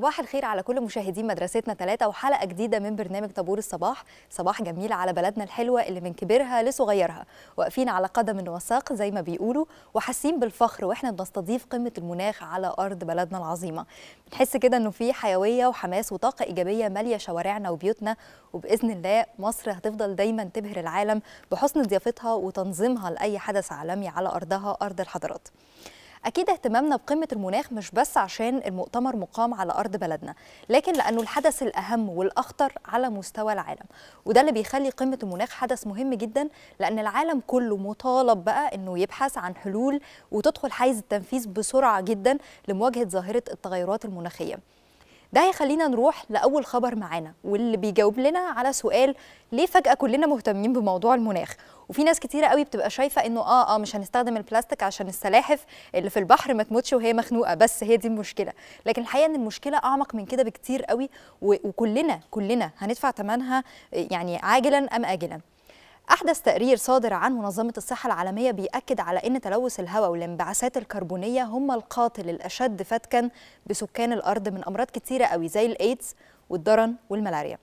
صباح الخير على كل مشاهدين مدرستنا ثلاثة وحلقة جديدة من برنامج طابور الصباح صباح جميل على بلدنا الحلوة اللي من كبيرها لصغيرها واقفين على قدم وساق زي ما بيقولوا وحاسين بالفخر واحنا بنستضيف قمة المناخ على أرض بلدنا العظيمة بنحس كده انه في حيوية وحماس وطاقة إيجابية مالية شوارعنا وبيوتنا وبإذن الله مصر هتفضل دايما تبهر العالم بحسن ضيافتها وتنظيمها لأي حدث عالمي على أرضها أرض الحضارات أكيد اهتمامنا بقمة المناخ مش بس عشان المؤتمر مقام على أرض بلدنا لكن لأنه الحدث الأهم والأخطر على مستوى العالم وده اللي بيخلي قمة المناخ حدث مهم جدا لأن العالم كله مطالب بقى أنه يبحث عن حلول وتدخل حيز التنفيذ بسرعة جدا لمواجهة ظاهرة التغيرات المناخية ده هيخلينا نروح لأول خبر معانا واللي بيجاوب لنا على سؤال ليه فجأة كلنا مهتمين بموضوع المناخ وفي ناس كتيرة قوي بتبقى شايفة انه اه اه مش هنستخدم البلاستيك عشان السلاحف اللي في البحر ما تموتش وهي مخنوقة بس هي دي المشكلة لكن الحقيقة ان المشكلة اعمق من كده بكتير قوي وكلنا كلنا هندفع ثمنها يعني عاجلا ام آجلا أحدث تقرير صادر عن منظمة الصحة العالمية بيأكد على أن تلوث الهواء والانبعاثات الكربونية هم القاتل الأشد فتكا بسكان الأرض من أمراض كتيرة قوي زي الإيدز والضرن والملاريا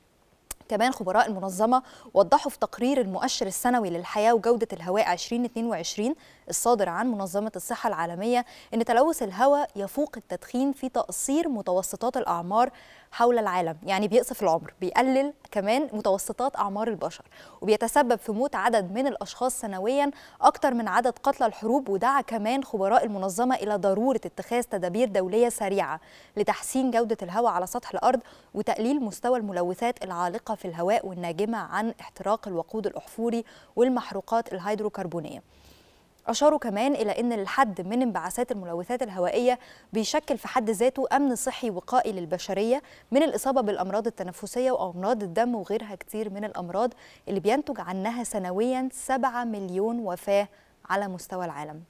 كمان خبراء المنظمة وضحوا في تقرير المؤشر السنوي للحياة وجودة الهواء 2022 الصادر عن منظمة الصحة العالمية أن تلوث الهواء يفوق التدخين في تقصير متوسطات الأعمار حول العالم يعني بيقصف العمر بيقلل كمان متوسطات أعمار البشر وبيتسبب في موت عدد من الأشخاص سنويا أكثر من عدد قتلى الحروب ودعا كمان خبراء المنظمة إلى ضرورة اتخاذ تدابير دولية سريعة لتحسين جودة الهواء على سطح الأرض وتقليل مستوى الملوثات العالقة في الهواء والناجمة عن احتراق الوقود الأحفوري والمحروقات الهيدروكربونية أشاروا كمان إلى أن الحد من انبعاثات الملوثات الهوائية بيشكل في حد ذاته أمن صحي وقائي للبشرية من الإصابة بالأمراض التنفسية وأمراض الدم وغيرها كتير من الأمراض اللي بينتج عنها سنويا 7 مليون وفاة على مستوى العالم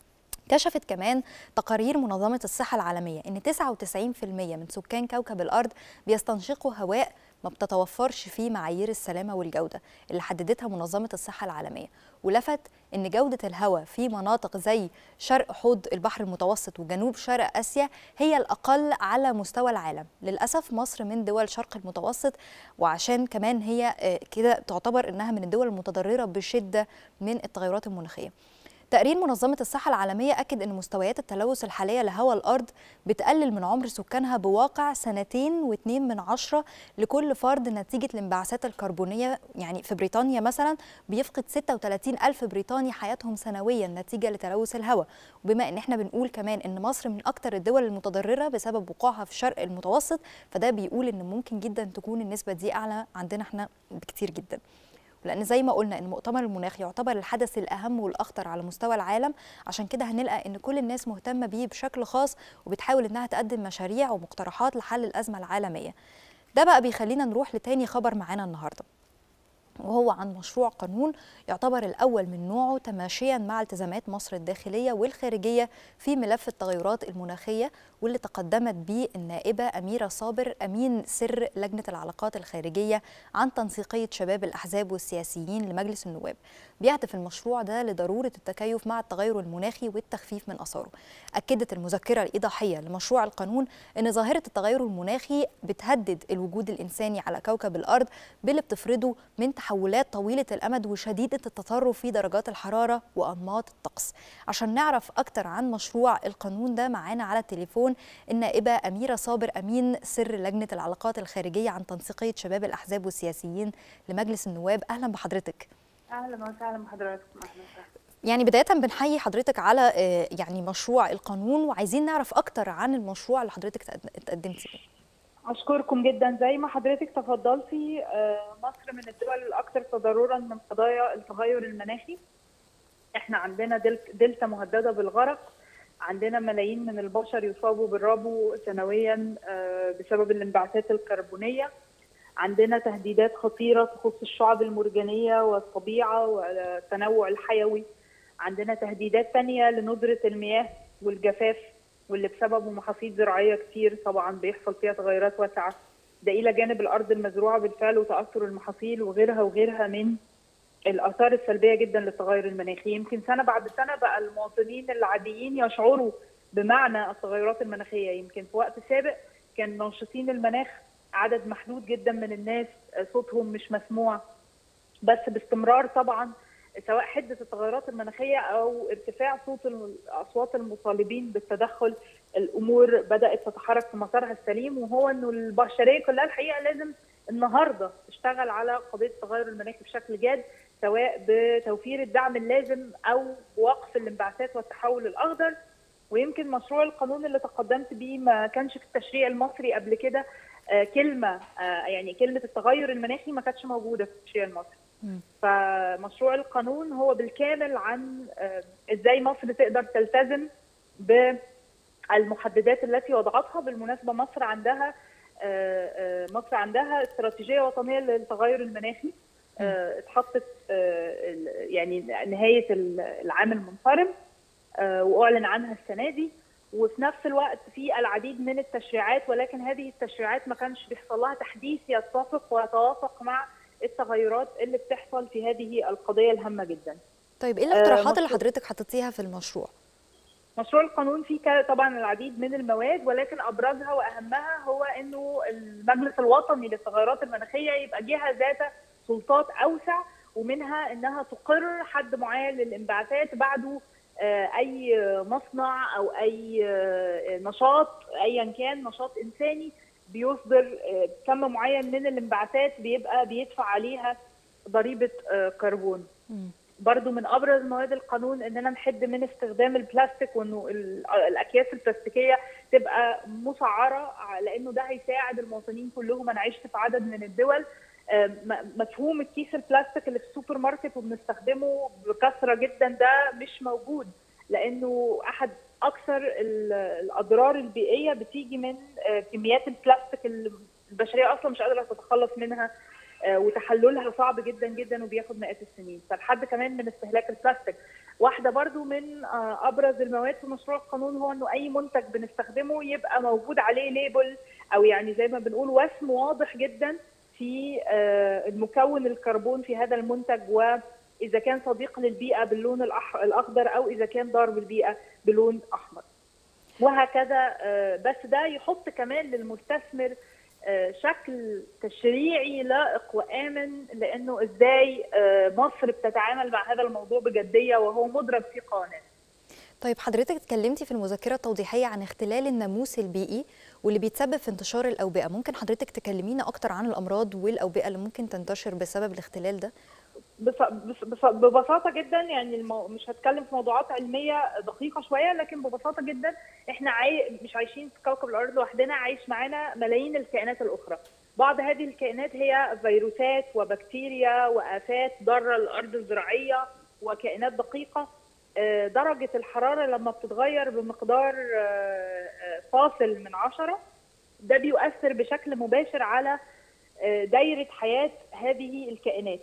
كشفت كمان تقارير منظمة الصحة العالمية أن 99% من سكان كوكب الأرض بيستنشقوا هواء ما بتتوفرش فيه معايير السلامة والجودة اللي حددتها منظمة الصحة العالمية ولفت أن جودة الهواء في مناطق زي شرق حوض البحر المتوسط وجنوب شرق آسيا هي الأقل على مستوى العالم للأسف مصر من دول شرق المتوسط وعشان كمان هي كده تعتبر أنها من الدول المتضررة بشدة من التغيرات المناخية تقرير منظمة الصحة العالمية أكد أن مستويات التلوث الحالية لهواء الأرض بتقلل من عمر سكانها بواقع سنتين واثنين من عشرة لكل فرد نتيجة الانبعاثات الكربونية يعني في بريطانيا مثلا بيفقد 36 ألف بريطاني حياتهم سنويا نتيجة لتلوث الهواء وبما أن احنا بنقول كمان أن مصر من أكثر الدول المتضررة بسبب وقوعها في شرق المتوسط فده بيقول أن ممكن جدا تكون النسبة دي أعلى عندنا احنا بكتير جدا لان زي ما قلنا ان مؤتمر المناخ يعتبر الحدث الاهم والاخطر على مستوى العالم عشان كده هنلقى ان كل الناس مهتمه بيه بشكل خاص وبتحاول انها تقدم مشاريع ومقترحات لحل الازمه العالميه ده بقى بيخلينا نروح لتاني خبر معانا النهارده وهو عن مشروع قانون يعتبر الأول من نوعه تماشيا مع التزامات مصر الداخلية والخارجية في ملف التغيرات المناخية واللي تقدمت به النائبة أميرة صابر أمين سر لجنة العلاقات الخارجية عن تنسيقية شباب الأحزاب والسياسيين لمجلس النواب بيهدف المشروع ده لضرورة التكيف مع التغير المناخي والتخفيف من أثاره أكدت المذكرة الإيضاحية لمشروع القانون أن ظاهرة التغير المناخي بتهدد الوجود الإنساني على كوكب الأرض باللي بتفرضه من تحولات طويلة الأمد وشديدة التطرف في درجات الحرارة وأنماط الطقس عشان نعرف أكتر عن مشروع القانون ده معانا على التليفون النائبة أميرة صابر أمين سر لجنة العلاقات الخارجية عن تنسيقية شباب الأحزاب والسياسيين لمجلس النواب أهلا بحضرتك اهلا وسهلا بحضراتكم اهلا وسهلا يعني بداية بنحيي حضرتك على يعني مشروع القانون وعايزين نعرف أكتر عن المشروع اللي حضرتك تقدمتي له اشكركم جدا زي ما حضرتك تفضلتي مصر من الدول الاكثر تضررا من قضايا التغير المناخي احنا عندنا دلتا مهدده بالغرق عندنا ملايين من البشر يصابوا بالربو سنويا بسبب الانبعاثات الكربونيه عندنا تهديدات خطيره تخص الشعب المرجانيه والطبيعه والتنوع الحيوي عندنا تهديدات ثانيه لندره المياه والجفاف واللي بسببه محاصيل زراعيه كتير طبعا بيحصل فيها تغيرات واسعه ده الى جانب الارض المزروعه بالفعل وتاثر المحاصيل وغيرها وغيرها من الاثار السلبيه جدا للتغير المناخي يمكن سنه بعد سنه بقى المواطنين العاديين يشعروا بمعنى التغيرات المناخيه يمكن في وقت سابق كان ناشطين المناخ عدد محدود جدا من الناس صوتهم مش مسموع بس باستمرار طبعا سواء حده التغيرات المناخيه او ارتفاع صوت اصوات المطالبين بالتدخل الامور بدات تتحرك في مسارها السليم وهو انه البشريه كلها الحقيقه لازم النهارده تشتغل على قضيه التغير المناخي بشكل جاد سواء بتوفير الدعم اللازم او بوقف الانبعاثات والتحول الاخضر ويمكن مشروع القانون اللي تقدمت بيه ما كانش في التشريع المصري قبل كده كلمه يعني كلمه التغير المناخي ما كانتش موجوده في التشريع المصري. فمشروع القانون هو بالكامل عن ازاي مصر تقدر تلتزم بالمحددات التي وضعتها بالمناسبه مصر عندها مصر عندها استراتيجيه وطنيه للتغير المناخي اتحطت يعني نهايه العام المنصرم واعلن عنها السنه دي وفي نفس الوقت في العديد من التشريعات ولكن هذه التشريعات ما كانش بيحصل لها تحديث يتفق ويتوافق مع التغيرات اللي بتحصل في هذه القضيه الهامه جدا. طيب ايه الاقتراحات اللي حضرتك حطيتيها في المشروع؟ مشروع القانون فيه طبعا العديد من المواد ولكن ابرزها واهمها هو انه المجلس الوطني للتغيرات المناخيه يبقى جهه ذات سلطات اوسع ومنها انها تقر حد معين للانبعاثات بعده اي مصنع او اي نشاط ايا كان نشاط انساني بيصدر كم معين من الانبعاثات بيبقى بيدفع عليها ضريبه كربون. برضو من ابرز مواد القانون اننا نحد من استخدام البلاستيك وانه الاكياس البلاستيكيه تبقى مسعره لانه ده هيساعد المواطنين كلهم انا عشت في عدد من الدول مفهوم الكيس البلاستيك اللي في السوبر ماركت وبنستخدمه بكثره جدا ده مش موجود لانه احد اكثر الاضرار البيئيه بتيجي من كميات البلاستيك اللي البشريه اصلا مش قادره تتخلص منها وتحللها صعب جدا جدا وبياخد مئات السنين فالحد كمان من استهلاك البلاستيك واحده برضو من ابرز المواد في مشروع القانون هو انه اي منتج بنستخدمه يبقى موجود عليه ليبل او يعني زي ما بنقول وسم واضح جدا في المكون الكربون في هذا المنتج واذا كان صديق للبيئه باللون الاخضر او اذا كان ضار بالبيئه بلون احمر وهكذا بس ده يحط كمان للمستثمر شكل تشريعي لائق وامن لانه ازاي مصر بتتعامل مع هذا الموضوع بجديه وهو مدرج في قوانين طيب حضرتك اتكلمتي في المذكره التوضيحيه عن اختلال الناموس البيئي واللي بيتسبب في انتشار الاوبئه ممكن حضرتك تكلمينا اكتر عن الامراض والاوبئه اللي ممكن تنتشر بسبب الاختلال ده ببساطه جدا يعني المو... مش هتكلم في موضوعات علميه دقيقه شويه لكن ببساطه جدا احنا عاي... مش عايشين في كوكب الارض لوحدنا عايش معانا ملايين الكائنات الاخرى بعض هذه الكائنات هي فيروسات وبكتيريا وافات ضاره الارض الزراعيه وكائنات دقيقه درجه الحراره لما بتتغير بمقدار فاصل من عشرة ده بيؤثر بشكل مباشر على دايره حياه هذه الكائنات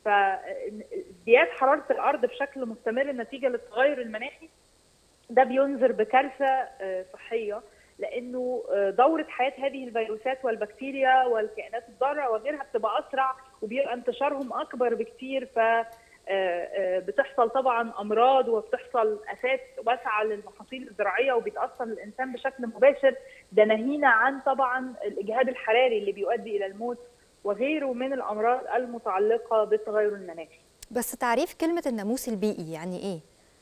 فازدياد حراره الارض بشكل مستمر نتيجه للتغير المناخي ده بينذر بكارثه صحيه لانه دوره حياه هذه الفيروسات والبكتيريا والكائنات الضاره وغيرها بتبقى اسرع وبيبقى انتشارهم اكبر بكتير ف بتحصل طبعا امراض وبتحصل افات واسعه للمحاصيل الزراعيه وبيتاثر الانسان بشكل مباشر ده ناهينا عن طبعا الاجهاد الحراري اللي بيؤدي الى الموت وغيره من الامراض المتعلقه بالتغير المناخي. بس تعريف كلمه الناموس البيئي يعني ايه؟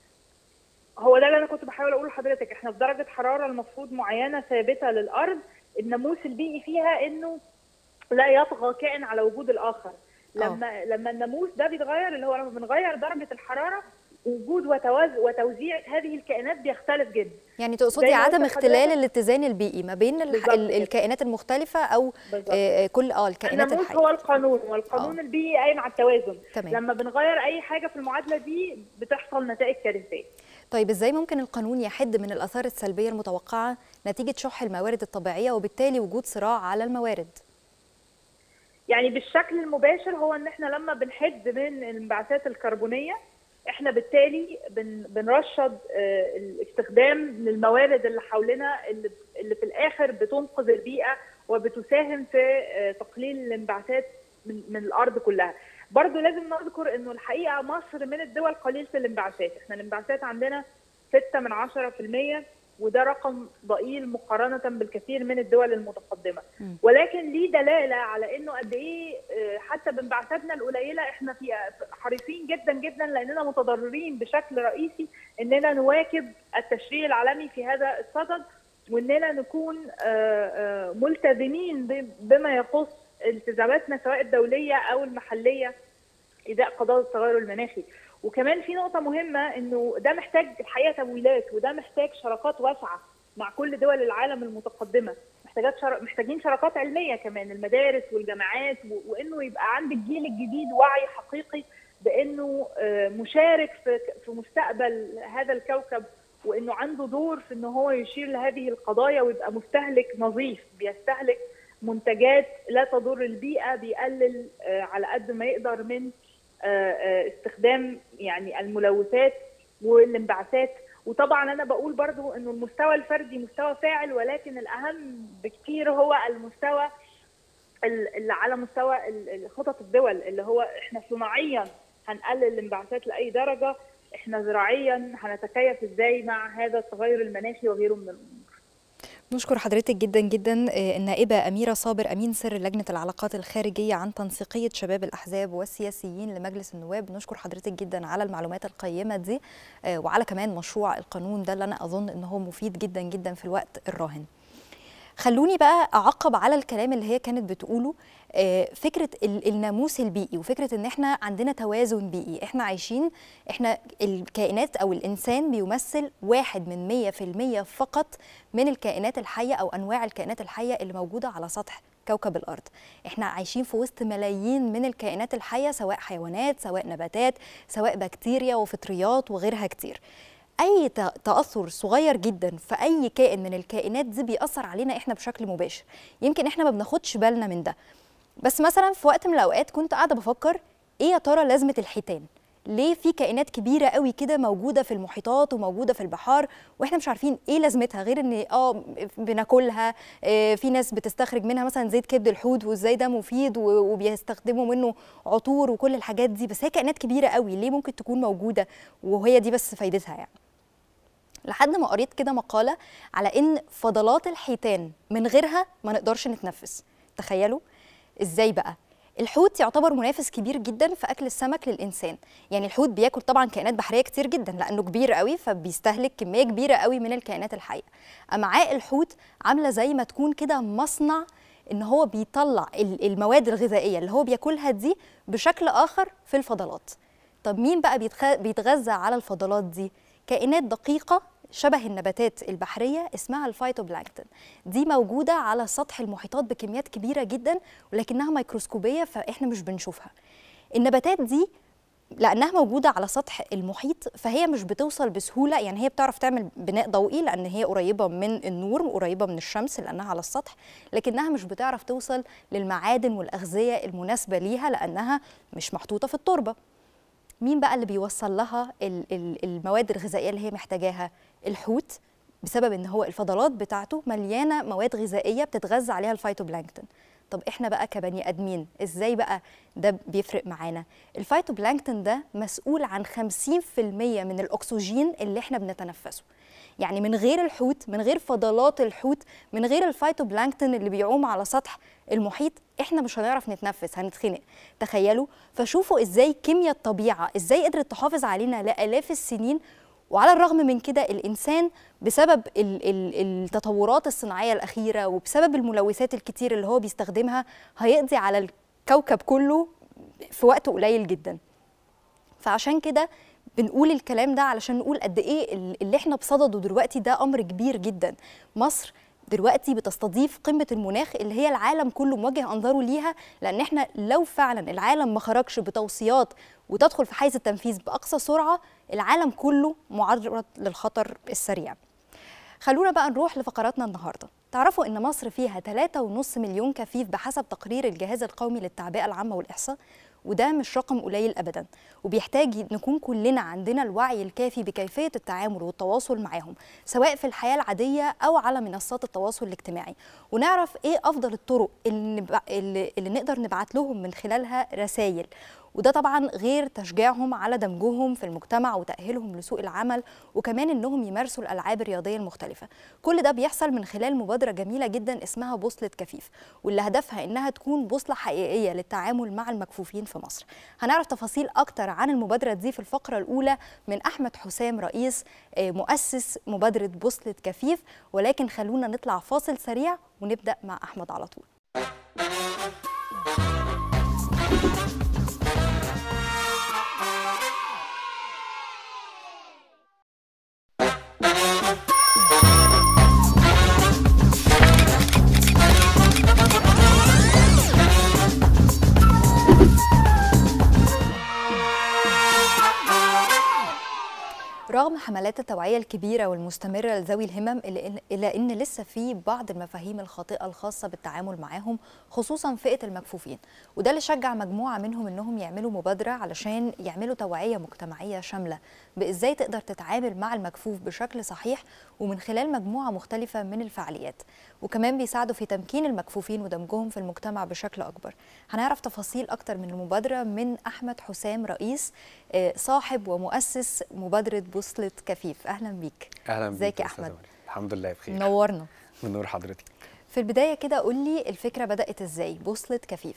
هو ده اللي انا كنت بحاول اقوله لحضرتك احنا في درجه حراره المفروض معينه ثابته للارض الناموس البيئي فيها انه لا يطغى كائن على وجود الاخر. لما أوه. لما الناموس ده بيتغير اللي هو لما بنغير درجه الحراره وجود وتوز... وتوزيع هذه الكائنات بيختلف جدا يعني تقصدي عدم اختلال الاتزان البيئي ما بين الح... الكائنات المختلفه او آه كل اه الكائنات الحيه هو القانون والقانون أوه. البيئي قايم على التوازن تمام. لما بنغير اي حاجه في المعادله دي بتحصل نتائج كارثيه طيب ازاي ممكن القانون يحد من الاثار السلبيه المتوقعه نتيجه شح الموارد الطبيعيه وبالتالي وجود صراع على الموارد يعني بالشكل المباشر هو ان احنا لما بنحد من الانبعاثات الكربونيه احنا بالتالي بن بنرشد اه الاستخدام للموارد اللي حوالينا اللي, اللي في الاخر بتنقذ البيئه وبتساهم في اه تقليل الانبعاثات من, من الارض كلها. برضو لازم نذكر انه الحقيقه مصر من الدول قليله الانبعاثات، احنا الانبعاثات عندنا 6 من 10% وده رقم ضئيل مقارنه بالكثير من الدول المتقدمه ولكن ليه دلاله على انه قد ايه حتى بانبعاثاتنا القليله احنا في حريصين جدا جدا لاننا متضررين بشكل رئيسي اننا نواكب التشريع العالمي في هذا الصدد واننا نكون ملتزمين بما يخص التزاماتنا سواء الدوليه او المحليه ازاء قضايا التغير المناخي وكمان في نقطه مهمه انه ده محتاج الحقيقه تمويلات وده محتاج شراكات واسعه مع كل دول العالم المتقدمه محتاجات شر... محتاجين شراكات علميه كمان المدارس والجامعات و... وانه يبقى عند الجيل الجديد وعي حقيقي بانه مشارك في في مستقبل هذا الكوكب وانه عنده دور في ان هو يشير لهذه القضايا ويبقى مستهلك نظيف بيستهلك منتجات لا تضر البيئه بيقلل على قد ما يقدر من استخدام يعني الملوثات والانبعاثات وطبعا انا بقول برضو انه المستوى الفردي مستوى فاعل ولكن الاهم بكتير هو المستوى اللي على مستوى خطط الدول اللي هو احنا صناعيا هنقلل الانبعاثات لاي درجه احنا زراعيا هنتكيف ازاي مع هذا التغير المناخي وغيره من الامور نشكر حضرتك جدا جدا النائبة أميرة صابر أمين سر لجنة العلاقات الخارجية عن تنسيقية شباب الأحزاب والسياسيين لمجلس النواب نشكر حضرتك جدا على المعلومات القيمة دي وعلى كمان مشروع القانون ده اللي أنا أظن أنه مفيد جدا جدا في الوقت الراهن خلوني بقى اعقب على الكلام اللي هي كانت بتقوله فكره الناموس البيئي وفكره ان احنا عندنا توازن بيئي احنا عايشين احنا الكائنات او الانسان بيمثل واحد من مية في المية فقط من الكائنات الحيه او انواع الكائنات الحيه اللي موجوده على سطح كوكب الارض احنا عايشين في وسط ملايين من الكائنات الحيه سواء حيوانات سواء نباتات سواء بكتيريا وفطريات وغيرها كتير اي تاثر صغير جدا في اي كائن من الكائنات دي بيأثر علينا احنا بشكل مباشر يمكن احنا ما بناخدش بالنا من ده بس مثلا في وقت من الاوقات كنت قاعده بفكر ايه يا ترى لازمه الحيتان ليه في كائنات كبيره قوي كده موجوده في المحيطات وموجوده في البحار واحنا مش عارفين ايه لازمتها غير ان اه بناكلها آه في ناس بتستخرج منها مثلا زيت كبد الحوت وازاي ده مفيد وبيستخدموا منه عطور وكل الحاجات دي بس هي كائنات كبيره قوي ليه ممكن تكون موجوده وهي دي بس فايدتها يعني لحد ما قريت كده مقاله على ان فضلات الحيتان من غيرها ما نقدرش نتنفس تخيلوا ازاي بقى الحوت يعتبر منافس كبير جدا في اكل السمك للانسان يعني الحوت بياكل طبعا كائنات بحريه كتير جدا لانه كبير قوي فبيستهلك كميه كبيره قوي من الكائنات الحيه امعاء الحوت عامله زي ما تكون كده مصنع ان هو بيطلع المواد الغذائيه اللي هو بياكلها دي بشكل اخر في الفضلات طب مين بقى بيتغذى على الفضلات دي كائنات دقيقه شبه النباتات البحرية اسمها الفايتوبلانكتون دي موجودة على سطح المحيطات بكميات كبيرة جدا ولكنها ميكروسكوبية فإحنا مش بنشوفها النباتات دي لأنها موجودة على سطح المحيط فهي مش بتوصل بسهولة يعني هي بتعرف تعمل بناء ضوئي لأن هي قريبة من النور وقريبة من الشمس لأنها على السطح لكنها مش بتعرف توصل للمعادن والأغذية المناسبة ليها لأنها مش محطوطة في التربة مين بقى اللي بيوصل لها المواد الغذائيه اللي هي محتاجاها الحوت بسبب ان هو الفضلات بتاعته مليانه مواد غذائيه بتتغذى عليها الفيتوبلانكتون طب احنا بقى كبني ادمين ازاي بقى ده بيفرق معانا الفيتوبلانكتون ده مسؤول عن 50% من الاكسجين اللي احنا بنتنفسه يعني من غير الحوت من غير فضلات الحوت من غير الفيتوبلانكتون اللي بيعوم على سطح المحيط احنا مش هنعرف نتنفس هنتخنق تخيلوا فشوفوا ازاي كيمياء الطبيعه ازاي قدرت تحافظ علينا لالاف السنين وعلى الرغم من كده الانسان بسبب ال ال التطورات الصناعيه الاخيره وبسبب الملوثات الكتير اللي هو بيستخدمها هيقضي على الكوكب كله في وقت قليل جدا فعشان كده بنقول الكلام ده علشان نقول قد ايه اللي احنا بصدده دلوقتي ده امر كبير جدا مصر دلوقتي بتستضيف قمه المناخ اللي هي العالم كله موجه انظاره ليها لان احنا لو فعلا العالم ما خرجش بتوصيات وتدخل في حيز التنفيذ باقصى سرعه العالم كله معرض للخطر السريع خلونا بقى نروح لفقراتنا النهارده تعرفوا ان مصر فيها 3.5 مليون كفيف بحسب تقرير الجهاز القومي للتعبئه العامه والاحصاء وده مش رقم قليل ابدا وبيحتاج نكون كلنا عندنا الوعي الكافي بكيفيه التعامل والتواصل معاهم سواء في الحياه العاديه او على منصات التواصل الاجتماعي ونعرف ايه افضل الطرق اللي, اللي, اللي نقدر نبعت لهم من خلالها رسائل وده طبعا غير تشجيعهم على دمجهم في المجتمع وتأهيلهم لسوق العمل وكمان انهم يمارسوا الالعاب الرياضيه المختلفه كل ده بيحصل من خلال مبادره جميله جدا اسمها بوصله كفيف واللي هدفها انها تكون بوصله حقيقيه للتعامل مع المكفوفين في مصر هنعرف تفاصيل اكتر عن المبادره دي في الفقره الاولى من احمد حسام رئيس مؤسس مبادره بوصله كفيف ولكن خلونا نطلع فاصل سريع ونبدا مع احمد على طول رغم حملات التوعية الكبيرة والمستمرة لذوي الهمم إلا إن لسه في بعض المفاهيم الخاطئة الخاصة بالتعامل معاهم خصوصا فئة المكفوفين وده اللي شجع مجموعة منهم إنهم يعملوا مبادرة علشان يعملوا توعية مجتمعية شاملة بإزاي تقدر تتعامل مع المكفوف بشكل صحيح ومن خلال مجموعة مختلفة من الفعاليات وكمان بيساعدوا في تمكين المكفوفين ودمجهم في المجتمع بشكل أكبر هنعرف تفاصيل أكتر من المبادرة من أحمد حسام رئيس صاحب ومؤسس مبادرة بوصلة كفيف أهلا بيك اهلا بيك ازيك يا أستاذة أحمد مريم. الحمد لله بخير نورنا من نور حضرتك في البداية كده قول لي الفكرة بدأت إزاي بوصلة كفيف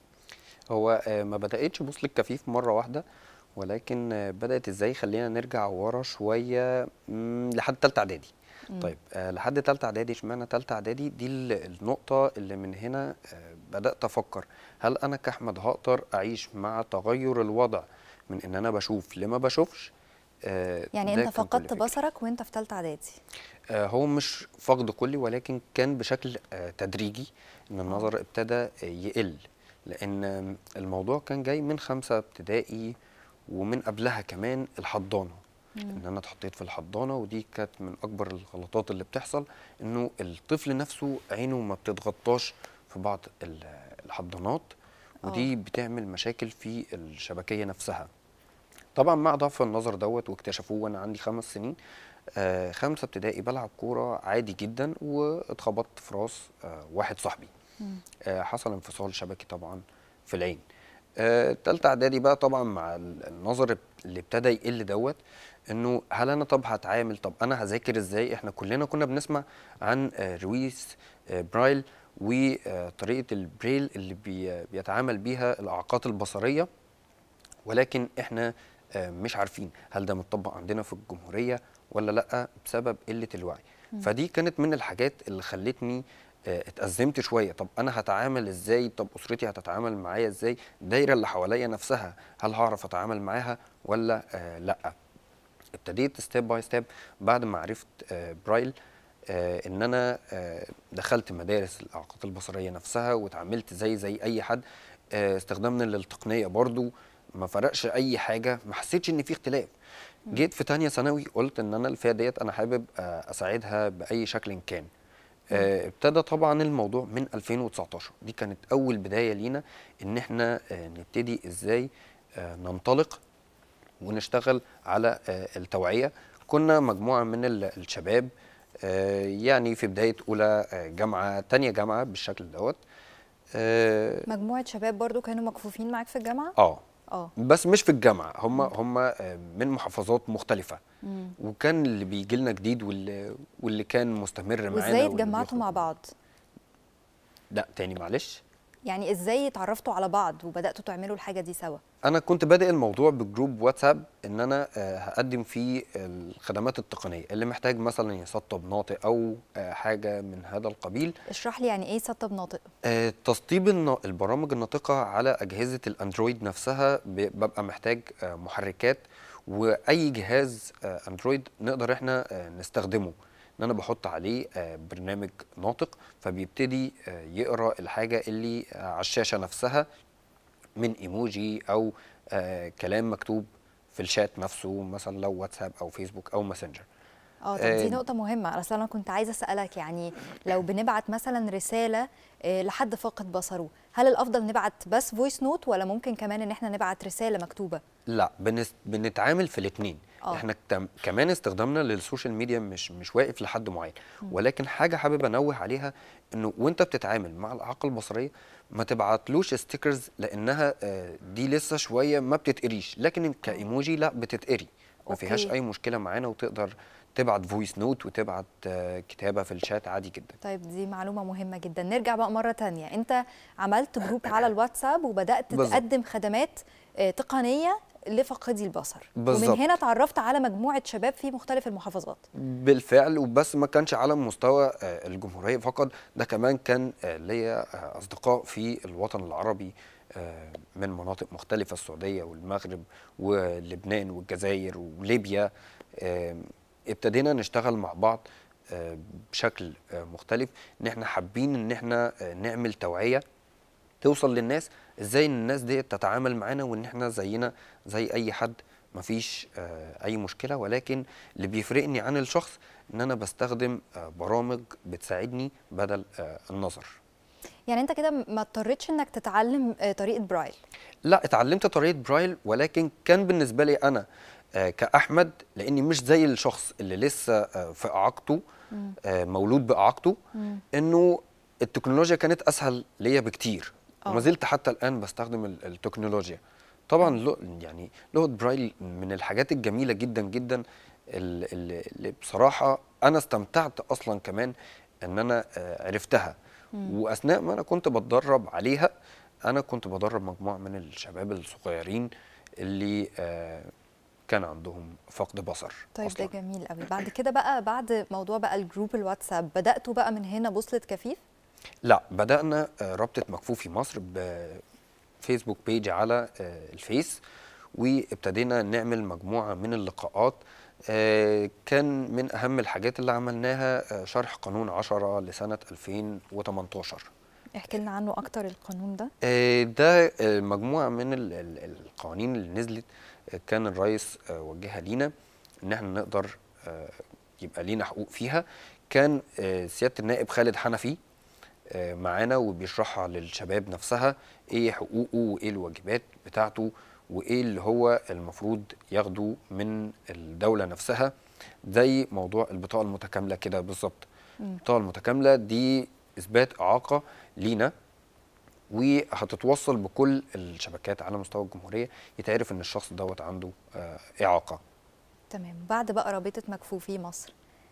هو آه، ما بداتش بوصلة كفيف مره واحده ولكن آه، بدات ازاي خلينا نرجع ورا شويه مم، لحد تالتة اعدادي طيب آه، لحد تالتة اعدادي اشمعنى تالتة اعدادي دي ال- النقطه اللي من هنا آه، بدات افكر هل انا كاحمد هقدر اعيش مع تغير الوضع من ان انا بشوف لما بشوفش آه، يعني ده أنت كان كل فقدت فكري. بصرك وأنت في ثالثة إعدادي آه، هو مش فقد كلي ولكن كان بشكل آه، تدريجي ان النظر ابتدى آه، يقل لان آم، الموضوع كان جاي من خمسة ابتدائي ومن قبلها كمان الحضانة ان انا اتحطيت في الحضانة ودي كانت من اكبر الغلطات اللي بتحصل انه الطفل نفسه عينه ما بتتغطاش في بعض ال- الحضانات ودي بتعمل مشاكل في الشبكية نفسها طبعا مع ضعف النظر دوت واكتشفوه وانا عندي خمس سنين آه خمسه ابتدائي بلعب كوره عادي جدا واتخبطت في راس آه واحد صاحبي آه حصل انفصال شبكي طبعا في العين آه تالتة اعدادي بقى طبعا مع ال- النظر اللي ابتدى يقل دوت انه هل انا طب هتعامل طب انا هذاكر ازاي احنا كلنا كنا بنسمع عن آه رويس آه برايل وطريقه البريل اللي بي بيتعامل بيها الاعاقات البصريه ولكن احنا آه، مش عارفين هل ده متطبق عندنا في الجمهوريه ولا لا بسبب قله الوعي فدي كانت من الحاجات اللي خلتني آه، اتأزمت شويه طب انا هتعامل ازاي طب اسرتي هتتعامل معايا ازاي الدايره اللي حواليا نفسها هل هعرف اتعامل معاها ولا آه، لا ابتديت ستيب باي ستيب بعد ما عرفت آه، برايل آه، ان انا آه، دخلت مدارس الاعاقات البصريه نفسها واتعاملت زي زي اي حد آه، استخدامنا للتقنيه برضو ما فرقش اي حاجه ما حسيتش ان في اختلاف جيت في تانية ثانوي قلت ان انا الفئه ديت انا حابب آه، اساعدها باي شكل كان آه، ابتدى طبعا الموضوع من 2019 دي كانت اول بدايه لينا ان احنا آه، نبتدي ازاي آه، ننطلق ونشتغل على آه، التوعية كنا مجموعة من ال- الشباب آه، يعني في بداية أولى آه، جامعة تانية جامعة بالشكل دوت اه مجموعة شباب برضو كانوا مكفوفين معاك في الجامعة آه، اه بس مش في الجامعة هم هم آه، من محافظات مختلفة وكان اللي بيجي لنا جديد واللي, واللي كان مستمر معانا وازاي واللي اتجمعتوا بيخرج مع معانا. بعض لا تاني معلش يعني ازاي اتعرفتوا على بعض وبدأتوا تعملوا الحاجة دي سوا انا كنت بادئ الموضوع بجروب واتساب ان انا آه، هقدم فيه الخدمات التقنيه اللي محتاج مثلا يسطب ناطق او آه، حاجه من هذا القبيل اشرح لي يعني ايه سطب ناطق آه، تسطيب النا- البرامج الناطقه على اجهزه الاندرويد نفسها ب- ببقى محتاج آه، محركات واي جهاز آه، اندرويد نقدر احنا آه، نستخدمه ان انا بحط عليه آه، برنامج ناطق فبيبتدي آه، يقرا الحاجه اللي آه، على الشاشه نفسها من ايموجي او آه كلام مكتوب في الشات نفسه مثلا لو واتساب او فيسبوك او ماسنجر اه طب آه، دي نقطة مهمة أصل أنا كنت عايزة أسألك يعني لو بنبعت مثلا رسالة آه، لحد فاقد بصره هل الأفضل نبعت بس فويس نوت ولا ممكن كمان إن احنا نبعت رسالة مكتوبة؟ لا بنس... بنتعامل في الاثنين آه. احنا كتم... كمان استخدامنا للسوشيال ميديا مش مش واقف لحد معين ولكن حاجه حابب انوه عليها انه وانت بتتعامل مع الاعاقه البصريه ما تبعتلوش ستيكرز لانها آه، دي لسه شويه ما بتتقريش لكن كايموجي لا بتتقري ما فيهاش أوكي. اي مشكله معانا وتقدر تبعت فويس نوت وتبعت آه، كتابه في الشات عادي جدا طيب دي معلومة مهمة جدا نرجع بقى مرة تانية أنت عملت جروب على الواتساب وبدأت بالظبط. تقدم خدمات آه، تقنية لفاقدي البصر بالظبط. ومن هنا تعرفت على مجموعة شباب في مختلف المحافظات بالفعل وبس ما كانش على مستوى آه، الجمهورية فقط ده كمان كان آه، ليا آه، أصدقاء في الوطن العربي آه، من مناطق مختلفة السعودية والمغرب ولبنان والجزائر وليبيا آه، ابتدينا نشتغل مع بعض آه، بشكل آه، مختلف ان احنا حابين ان احنا آه، نعمل توعية توصل للناس ازاي ان الناس دي تتعامل معانا وان احنا زينا زي اي حد مفيش آه، اي مشكله ولكن اللي بيفرقني عن الشخص ان انا بستخدم آه، برامج بتساعدني بدل آه، النظر يعني أنت كده ما اضطريتش إنك تتعلم آه، طريقة برايل لا اتعلمت طريقه برايل ولكن كان بالنسبه لي انا آه، كاحمد لاني مش زي الشخص اللي لسه آه، في اعاقته آه، مولود باعاقته انه التكنولوجيا كانت اسهل ليا بكتير آه. وما زلت حتى الان بستخدم ال- التكنولوجيا طبعا لو يعني لغه برايل من الحاجات الجميله جدا جدا ال- ال- اللي بصراحه انا استمتعت اصلا كمان ان انا آه، عرفتها واثناء ما انا كنت بتدرب عليها انا كنت بدرب مجموعه من الشباب الصغيرين اللي آه، كان عندهم فقد بصر طيب أصلاً. ده جميل قوي بعد كده بقى بعد موضوع بقى الجروب الواتساب بدأتوا بقى من هنا بوصلة كفيف لا بدأنا آه، رابطة مكفوفي مصر بفيسبوك بيج على آه، الفيس وابتدينا نعمل مجموعة من اللقاءات آه، كان من أهم الحاجات اللي عملناها آه، شرح قانون 10 لسنة 2018 احكي لنا عنه أكتر القانون ده آه، ده آه، مجموعة من ال- ال- القوانين اللي نزلت آه، كان الرئيس آه، وجهها لينا ان احنا نقدر آه، يبقى لينا حقوق فيها كان آه، سيادة النائب خالد حنفي آه، معانا وبيشرحها للشباب نفسها ايه حقوقه وايه الواجبات بتاعته وايه اللي هو المفروض ياخده من الدولة نفسها زي موضوع البطاقة المتكاملة كده بالظبط البطاقة المتكاملة دي إثبات إعاقة لينا وهتتوصل بكل الشبكات على مستوى الجمهورية يتعرف إن الشخص دوت عنده آه، إعاقة تمام بعد بقى رابطة مكفوفي مصر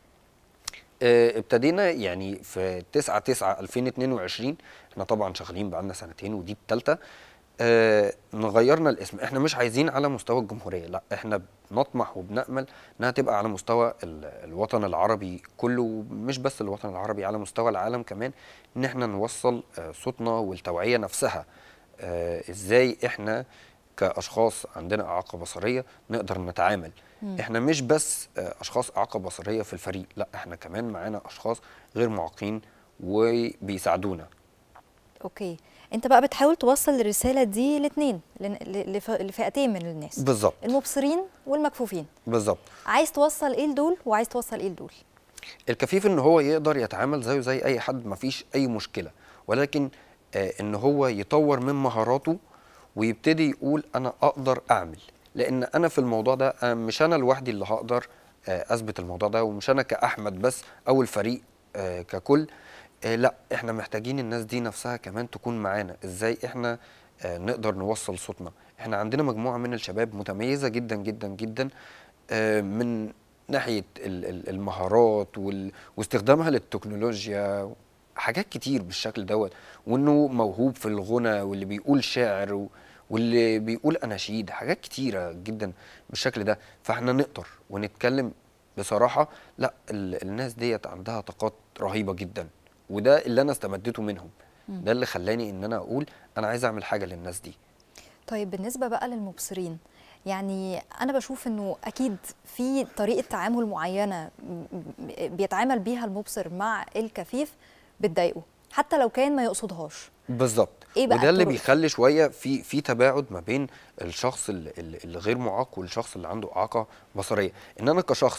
آه، ابتدينا يعني في 9 9 2022 احنا طبعا شغالين بقالنا سنتين ودي الثالثه آه نغيرنا الاسم احنا مش عايزين على مستوى الجمهوريه لا احنا بنطمح وبنامل انها تبقى على مستوى ال- الوطن العربي كله مش بس الوطن العربي على مستوى العالم كمان ان احنا نوصل آه صوتنا والتوعيه نفسها آه ازاي احنا كاشخاص عندنا اعاقه بصريه نقدر نتعامل احنا مش بس آه، اشخاص اعاقه بصريه في الفريق لا احنا كمان معانا اشخاص غير معاقين وبيساعدونا اوكي انت بقى بتحاول توصل الرسالة دي لاثنين لفئتين من الناس بالظبط المبصرين والمكفوفين بالظبط عايز توصل ايه لدول وعايز توصل ايه لدول الكفيف ان هو يقدر يتعامل زيه زي اي حد مفيش اي مشكله ولكن آه ان هو يطور من مهاراته ويبتدي يقول انا اقدر اعمل لان انا في الموضوع ده آه مش انا لوحدي اللي هقدر آه اثبت الموضوع ده ومش انا كاحمد بس او الفريق آه ككل آه لا احنا محتاجين الناس دي نفسها كمان تكون معانا ازاي احنا آه نقدر نوصل صوتنا احنا عندنا مجموعه من الشباب متميزه جدا جدا جدا آه من ناحيه ال- ال- المهارات وال- واستخدامها للتكنولوجيا حاجات كتير بالشكل دوت وانه موهوب في الغنى واللي بيقول شعر و- واللي بيقول اناشيد حاجات كتيره جدا بالشكل ده فاحنا نقدر ونتكلم بصراحه لا ال- الناس ديت عندها طاقات رهيبه جدا وده اللي انا استمدته منهم ده اللي خلاني ان انا اقول انا عايز اعمل حاجه للناس دي طيب بالنسبة بقى للمبصرين يعني أنا بشوف إنه أكيد في طريقة تعامل معينة م- م- بيتعامل بيها المبصر مع الكفيف بتضايقه حتى لو كان ما يقصدهاش بالظبط إيه بقى وده اللي الطرق؟ بيخلي شويه في في تباعد ما بين الشخص ال- ال- الغير معاق والشخص اللي عنده اعاقه بصريه ان انا كشخص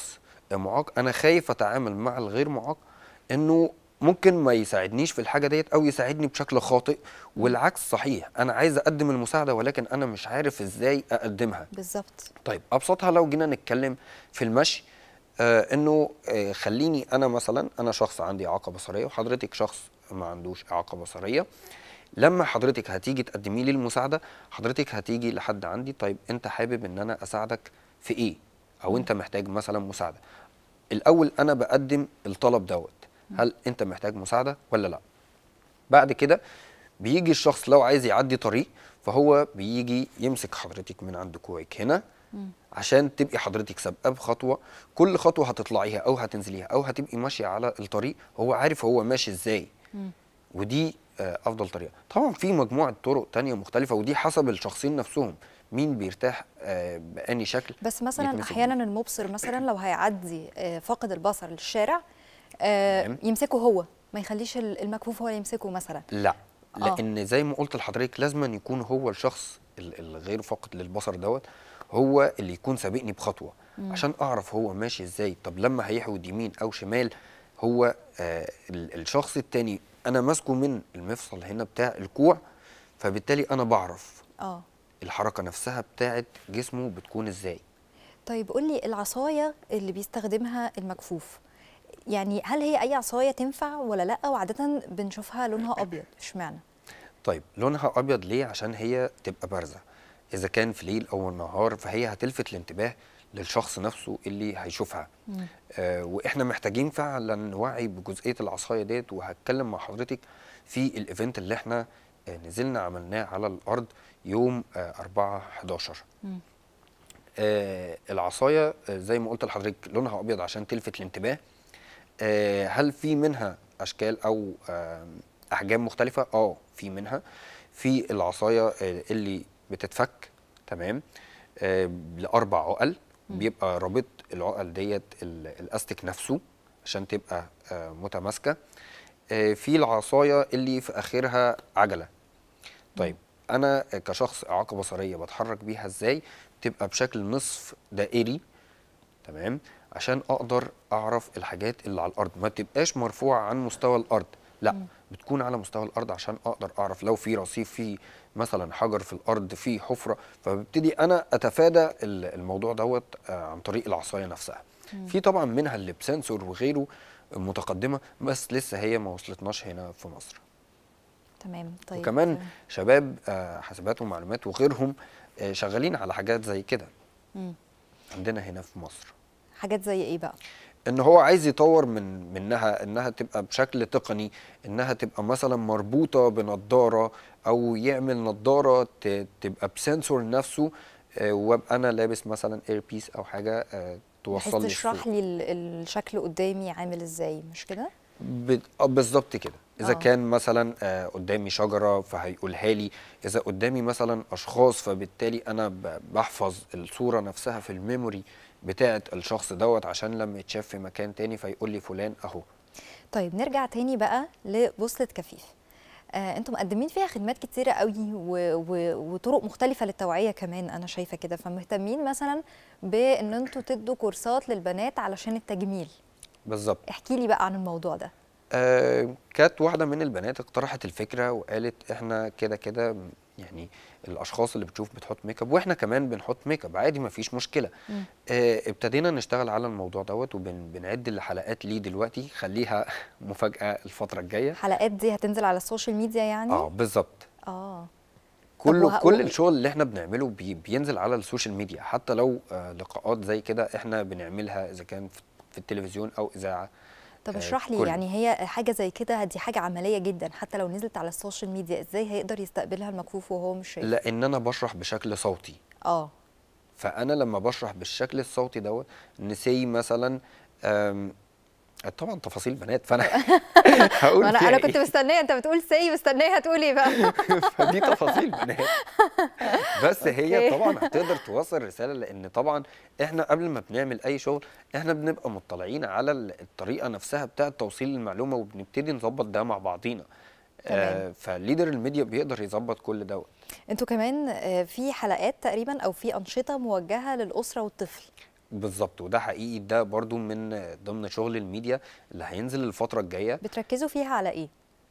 معاق انا خايف اتعامل مع الغير معاق انه ممكن ما يساعدنيش في الحاجه ديت او يساعدني بشكل خاطئ والعكس صحيح انا عايز اقدم المساعده ولكن انا مش عارف ازاي اقدمها بالظبط طيب ابسطها لو جينا نتكلم في المشي آه انه آه خليني انا مثلا انا شخص عندي اعاقه بصريه وحضرتك شخص ما عندوش اعاقه بصريه لما حضرتك هتيجي تقدمي لي المساعده حضرتك هتيجي لحد عندي طيب انت حابب ان انا اساعدك في ايه او انت محتاج مثلا مساعده الاول انا بقدم الطلب دوت هل انت محتاج مساعده ولا لا بعد كده بيجي الشخص لو عايز يعدي طريق فهو بيجي يمسك حضرتك من عند كوعك هنا عشان تبقي حضرتك سابقه بخطوه كل خطوه هتطلعيها او هتنزليها او هتبقي ماشيه على الطريق هو عارف هو ماشي ازاي ودي آه، افضل طريقه طبعا في مجموعه طرق تانية مختلفه ودي حسب الشخصين نفسهم مين بيرتاح آه، بأني شكل بس مثلا يتمسك احيانا بيه. المبصر مثلا لو هيعدي آه، فاقد البصر للشارع آه، تمام. يمسكه هو ما يخليش ال- المكفوف هو اللي يمسكه مثلا لا آه. لان زي ما قلت لحضرتك لازم أن يكون هو الشخص ال- الغير فاقد للبصر دوت هو اللي يكون سابقني بخطوه عشان اعرف هو ماشي ازاي طب لما هيحود يمين او شمال هو آه ال- الشخص التاني انا ماسكه من المفصل هنا بتاع الكوع فبالتالي انا بعرف اه الحركه نفسها بتاعت جسمه بتكون ازاي طيب قول لي العصايه اللي بيستخدمها المكفوف يعني هل هي اي عصايه تنفع ولا لا وعاده بنشوفها لونها ابيض اشمعنى طيب لونها ابيض ليه عشان هي تبقى بارزه اذا كان في ليل او النهار فهي هتلفت الانتباه للشخص نفسه اللي هيشوفها آه واحنا محتاجين فعلا نوعي بجزئيه العصايه ديت وهتكلم مع حضرتك في الايفنت اللي احنا آه نزلنا عملناه على الارض يوم آه 4 11 آه العصايه آه زي ما قلت لحضرتك لونها ابيض عشان تلفت الانتباه آه هل في منها اشكال او آه احجام مختلفه اه في منها في العصايه آه اللي بتتفك تمام آه لاربع عقل بيبقى رابط العقل ديت ال- الاستك نفسه عشان تبقى آه متماسكه آه في العصايه اللي في اخرها عجله طيب انا كشخص اعاقه بصريه بتحرك بيها ازاي تبقى بشكل نصف دائري تمام عشان اقدر اعرف الحاجات اللي على الارض ما بتبقاش مرفوعه عن مستوى الارض لا بتكون على مستوى الارض عشان اقدر اعرف لو في رصيف في مثلا حجر في الارض في حفره فببتدي انا اتفادى ال- الموضوع دوت آه، عن طريق العصايه نفسها في طبعا منها اللي بسنسور وغيره متقدمه بس لسه هي ما وصلتناش هنا في مصر تمام طيب وكمان شباب آه، حاسبات ومعلومات وغيرهم آه، شغالين على حاجات زي كده مم. عندنا هنا في مصر حاجات زي ايه بقى ان هو عايز يطور من منها انها تبقى بشكل تقني انها تبقى مثلا مربوطه بنضاره او يعمل نضاره ت- تبقى بسنسور نفسه آه، وابقى انا لابس مثلا اير بيس او حاجه آه، بحيث توصل لي تشرح الصوت. لي ال- الشكل قدامي عامل ازاي مش كده ب- آه، بالظبط كده اذا آه. كان مثلا آه، قدامي شجره فهيقولها لي اذا قدامي مثلا اشخاص فبالتالي انا ب- بحفظ الصوره نفسها في الميموري بتاعه الشخص دوت عشان لما يتشاف في مكان تاني فيقول لي فلان اهو طيب نرجع تاني بقى لبوصلة كفيف آه، انتم مقدمين فيها خدمات كتيرة قوي و... و... وطرق مختلفة للتوعية كمان انا شايفة كده فمهتمين مثلا بان انتوا تدوا كورسات للبنات علشان التجميل بالظبط احكي لي بقى عن الموضوع ده آه كانت واحدة من البنات اقترحت الفكرة وقالت احنا كده كده م- يعني الاشخاص اللي بتشوف بتحط ميك اب واحنا كمان بنحط ميك اب عادي ما فيش مشكلة آه ابتدينا نشتغل على الموضوع دوت وبنعد الحلقات ليه دلوقتي خليها مفاجأة الفترة الجاية الحلقات دي هتنزل على السوشيال ميديا يعني اه بالظبط اه كله وه- كل و- الشغل اللي احنا بنعمله بي بينزل على السوشيال ميديا حتى لو آه لقاءات زي كده احنا بنعملها اذا كان في في التلفزيون او اذاعة طب آه، اشرح لي كله. يعني هي حاجة زي كده دي حاجة عملية جدا حتى لو نزلت على السوشيال ميديا ازاي هيقدر يستقبلها المكفوف وهو مش شايف لان انا بشرح بشكل صوتي اه فانا لما بشرح بالشكل الصوتي دوت نسي مثلا أم، طبعا تفاصيل بنات فانا هقول انا فيها انا كنت إيه؟ مستنيه انت بتقول سي مستنيه هتقول ايه بقى فدي تفاصيل بنات بس هي أوكي. طبعا هتقدر توصل رساله لان طبعا احنا قبل ما بنعمل اي شغل احنا بنبقى مطلعين على ال- الطريقه نفسها بتاعه توصيل المعلومه وبنبتدي نظبط ده مع بعضينا آه فليدر الميديا بيقدر يظبط كل دوت انتوا كمان آه، في حلقات تقريبا او في انشطه موجهه للاسره والطفل بالظبط وده حقيقي ده برضو من ضمن شغل الميديا اللي هينزل الفتره الجايه بتركزوا فيها على ايه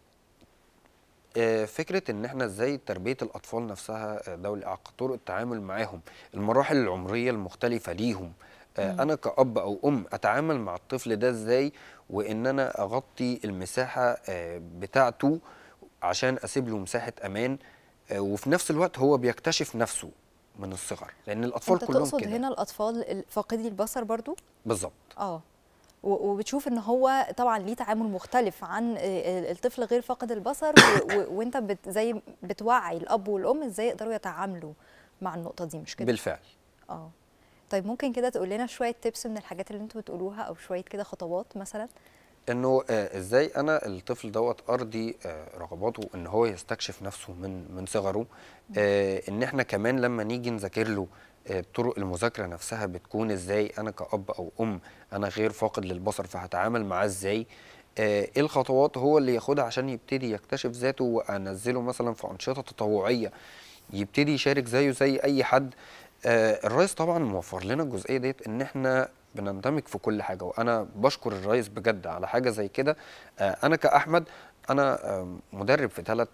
آه، فكره ان احنا ازاي تربيه الاطفال نفسها آه، ذوي الاعاقه طرق التعامل معاهم المراحل العمريه المختلفه ليهم آه، مم. انا كاب او ام اتعامل مع الطفل ده ازاي وان انا اغطي المساحه آه، بتاعته عشان اسيب له مساحه امان آه، وفي نفس الوقت هو بيكتشف نفسه من الصغر لان الاطفال انت كلهم تقصد كده هنا الاطفال فاقدي البصر برضو بالظبط اه و- وبتشوف ان هو طبعا ليه تعامل مختلف عن آه، الطفل غير فاقد البصر و- و- وانت بت زي بتوعي الاب والام ازاي يقدروا يتعاملوا مع النقطه دي مش كده بالفعل اه طيب ممكن كده تقول لنا شويه تيبس من الحاجات اللي انتوا بتقولوها او شويه كده خطوات مثلا انه آه ازاي انا الطفل دوت ارضي آه رغباته ان هو يستكشف نفسه من من صغره آه ان احنا كمان لما نيجي نذاكر له آه طرق المذاكره نفسها بتكون ازاي انا كاب او ام انا غير فاقد للبصر فهتعامل معاه ازاي آه ايه الخطوات هو اللي ياخدها عشان يبتدي يكتشف ذاته وانزله مثلا في انشطه تطوعيه يبتدي يشارك زيه زي اي حد آه الرئيس طبعا موفر لنا الجزئيه ديت ان احنا بنندمج في كل حاجه وانا بشكر الرئيس بجد على حاجه زي كده آه انا كاحمد انا آه مدرب في ثلاث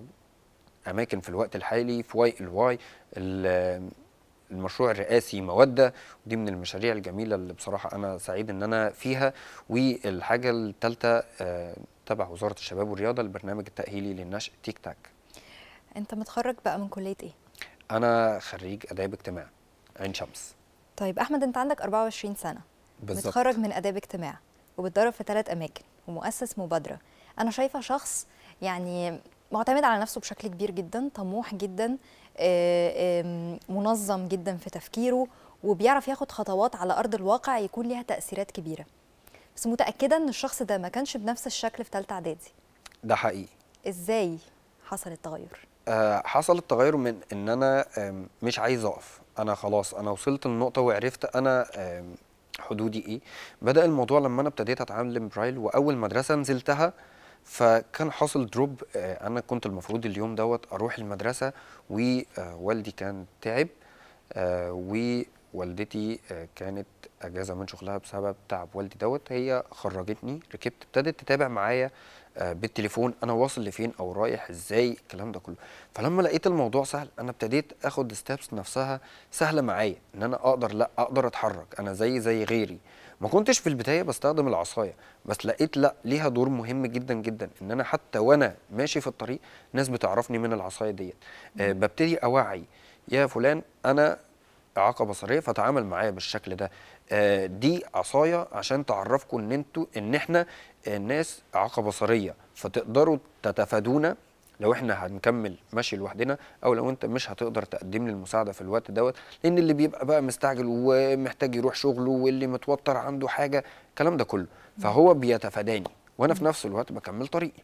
اماكن في الوقت الحالي في واي الواي ال- المشروع الرئاسي موده ودي من المشاريع الجميله اللي بصراحه انا سعيد ان انا فيها والحاجه الثالثه تبع وزاره الشباب والرياضه البرنامج التاهيلي للنشء تيك تاك انت متخرج بقى من كليه ايه انا خريج اداب اجتماع عين شمس طيب احمد انت عندك 24 سنه بالظبط متخرج من اداب اجتماع وبتدرب في ثلاث اماكن ومؤسس مبادره انا شايفه شخص يعني معتمد على نفسه بشكل كبير جدا طموح جدا آه، آم، منظم جدا في تفكيره وبيعرف ياخد خطوات على ارض الواقع يكون ليها تاثيرات كبيره بس متاكده ان الشخص ده ما كانش بنفس الشكل في ثالثه اعدادي ده حقيقي ازاي حصل التغير آه، حصل التغير من ان انا آم، مش عايز اقف انا خلاص انا وصلت لنقطه وعرفت انا آم، حدودي ايه بدا الموضوع لما انا ابتديت اتعلم برايل واول مدرسه نزلتها فكان حاصل دروب آه، انا كنت المفروض اليوم دوت اروح المدرسه ووالدي كان تعب آه، ووالدتي آه، كانت اجازه من شغلها بسبب تعب والدي دوت هي خرجتني ركبت ابتدت تتابع معايا آه، بالتليفون انا واصل لفين او رايح ازاي الكلام ده كله فلما لقيت الموضوع سهل انا ابتديت اخد ستيبس نفسها سهله معايا ان انا اقدر لا اقدر اتحرك انا زي زي غيري ما كنتش في البدايه بستخدم العصايه بس لقيت لا ليها دور مهم جدا جدا ان انا حتى وانا ماشي في الطريق ناس بتعرفني من العصايه ديت آه ببتدي اوعي يا فلان انا اعاقه بصريه فتعامل معايا بالشكل ده آه، دي عصايه عشان تعرفكم ان انتوا ان احنا آه، ناس اعاقه بصريه فتقدروا تتفادونا لو احنا هنكمل ماشي لوحدنا او لو انت مش هتقدر تقدم لي المساعده في الوقت دوت لان اللي بيبقى بقى مستعجل ومحتاج يروح شغله واللي متوتر عنده حاجه الكلام ده كله فهو بيتفاداني وانا في نفس الوقت بكمل طريقي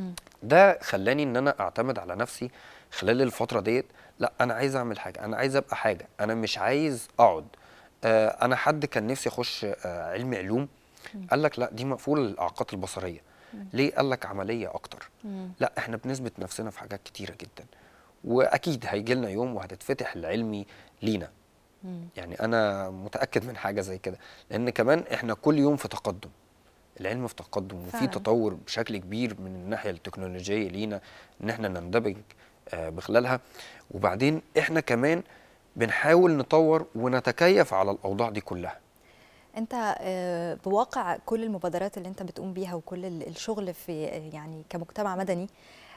ده خلاني ان انا اعتمد على نفسي خلال الفتره ديت لا انا عايز اعمل حاجه انا عايز ابقى حاجه انا مش عايز اقعد آه انا حد كان نفسي اخش آه علم علوم قال لك لا دي مقفوله للاعاقات البصريه ليه قال لك عمليه اكتر لا احنا بنثبت نفسنا في حاجات كتيره جدا واكيد هيجي لنا يوم وهتتفتح العلمي لينا يعني انا متاكد من حاجه زي كده لان كمان احنا كل يوم في تقدم العلم في تقدم وفي فعلاً. تطور بشكل كبير من الناحيه التكنولوجيه لينا ان احنا نندمج آه، بخلالها وبعدين احنا كمان بنحاول نطور ونتكيف على الاوضاع دي كلها انت آه، بواقع كل المبادرات اللي انت بتقوم بيها وكل ال- الشغل في يعني كمجتمع مدني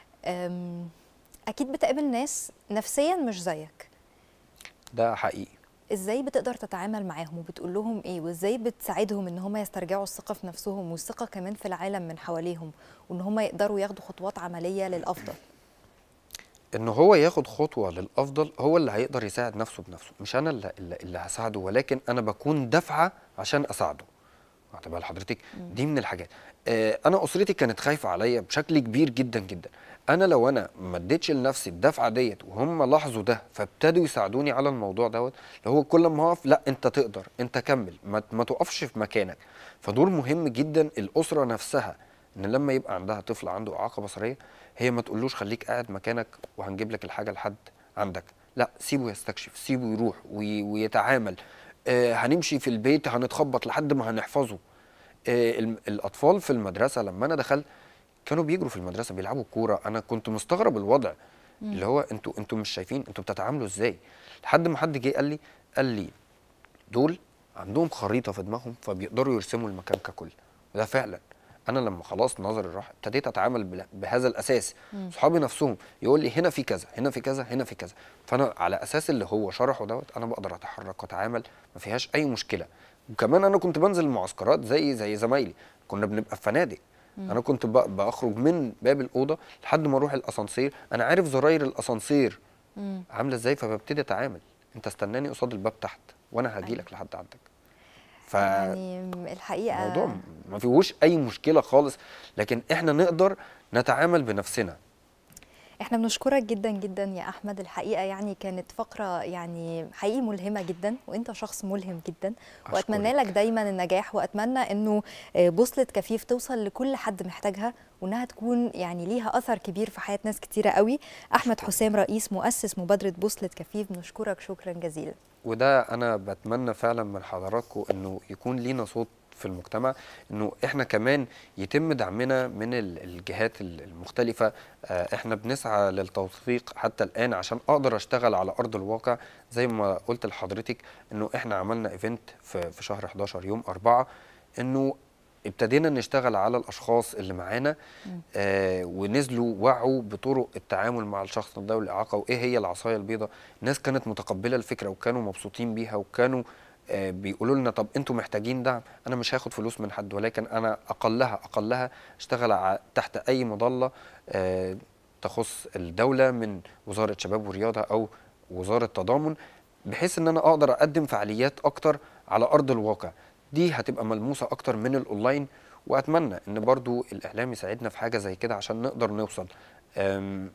آم، اكيد بتقابل ناس نفسيا مش زيك ده حقيقي ازاي بتقدر تتعامل معاهم وبتقول لهم ايه وازاي بتساعدهم ان هم يسترجعوا الثقه في نفسهم والثقه كمان في العالم من حواليهم وان هم يقدروا ياخدوا خطوات عمليه للافضل ان هو ياخد خطوه للافضل هو اللي هيقدر يساعد نفسه بنفسه مش انا اللي, اللي, اللي هساعده ولكن انا بكون دفعه عشان اساعده واخد بال حضرتك دي من الحاجات آه انا اسرتي كانت خايفه عليا بشكل كبير جدا جدا انا لو انا ما اديتش لنفسي الدفعه ديت وهم لاحظوا ده فابتدوا يساعدوني على الموضوع دوت اللي هو كل ما اقف لا انت تقدر انت كمل ما, ما تقفش في مكانك فدور مهم جدا الاسره نفسها ان لما يبقى عندها طفل عنده اعاقه بصريه هي ما تقولوش خليك قاعد مكانك وهنجيب لك الحاجه لحد عندك لا سيبه يستكشف سيبه يروح وي ويتعامل آه هنمشي في البيت هنتخبط لحد ما هنحفظه آه الم- الاطفال في المدرسه لما انا دخلت كانوا بيجروا في المدرسه بيلعبوا كوره انا كنت مستغرب الوضع اللي هو انتوا انتوا مش شايفين انتوا بتتعاملوا ازاي لحد ما حد جه قال لي قال لي دول عندهم خريطه في دماغهم فبيقدروا يرسموا المكان ككل وده فعلا انا لما خلاص نظري راح ابتديت اتعامل بل- بهذا الاساس صحابي نفسهم يقول لي هنا في كذا هنا في كذا هنا في كذا فانا على اساس اللي هو شرحه دوت انا بقدر اتحرك واتعامل ما فيهاش اي مشكله وكمان انا كنت بنزل المعسكرات زي زي زمايلي كنا بنبقى في فنادق انا كنت ب- بخرج من باب الاوضه لحد ما اروح الاسانسير انا عارف زراير الاسانسير عامله ازاي فببتدي اتعامل انت استناني قصاد الباب تحت وانا هاجي لك لحد عندك ف يعني الحقيقه الموضوع ما فيهوش اي مشكله خالص لكن احنا نقدر نتعامل بنفسنا احنا بنشكرك جدا جدا يا احمد الحقيقه يعني كانت فقره يعني حقيقي ملهمه جدا وانت شخص ملهم جدا واتمنى أشكرك. لك دايما النجاح واتمنى انه آه، بوصله كفيف توصل لكل حد محتاجها وانها تكون يعني ليها اثر كبير في حياه ناس كتيره قوي احمد حسام رئيس مؤسس مبادره بوصله كفيف بنشكرك شكرا جزيلا وده انا بتمنى فعلا من حضراتكم انه يكون لينا صوت في المجتمع انه احنا كمان يتم دعمنا من ال- الجهات ال- المختلفه آه، احنا بنسعى للتوثيق حتى الان عشان اقدر اشتغل على ارض الواقع زي ما قلت لحضرتك انه احنا عملنا ايفنت في في شهر 11 يوم أربعة انه ابتدينا نشتغل على الاشخاص اللي معانا آه ونزلوا وعوا بطرق التعامل مع الشخص ذوي الاعاقه وايه هي العصايه البيضاء الناس كانت متقبله الفكره وكانوا مبسوطين بيها وكانوا آه بيقولوا لنا طب انتوا محتاجين دعم انا مش هاخد فلوس من حد ولكن انا اقلها اقلها اشتغل ع- تحت اي مظله آه تخص الدوله من وزاره شباب ورياضه او وزاره تضامن بحيث ان انا اقدر اقدم فعاليات اكتر على ارض الواقع دي هتبقى ملموسه اكتر من الاونلاين واتمنى ان برضو الاعلام يساعدنا في حاجه زي كده عشان نقدر نوصل أم،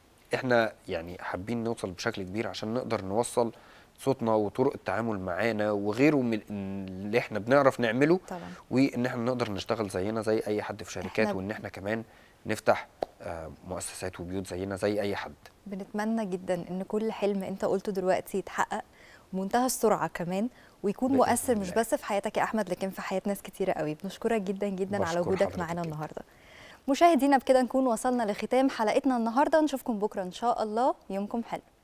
احنا يعني حابين نوصل بشكل كبير عشان نقدر نوصل صوتنا وطرق التعامل معانا وغيره من اللي احنا بنعرف نعمله طبعا وان احنا نقدر نشتغل زينا زي اي حد في شركات إحنا- وان احنا كمان نفتح آه، مؤسسات وبيوت زينا زي اي حد بنتمنى جدا ان كل حلم انت قلته دلوقتي يتحقق بمنتهى السرعه كمان ويكون بإذن مؤثر مش الله. بس في حياتك يا احمد لكن في حياه ناس كتيره قوي بنشكرك جدا جدا على بشكر وجودك حضرتك معانا جداً. النهارده مشاهدينا بكده نكون وصلنا لختام حلقتنا النهارده نشوفكم بكره ان شاء الله يومكم حلو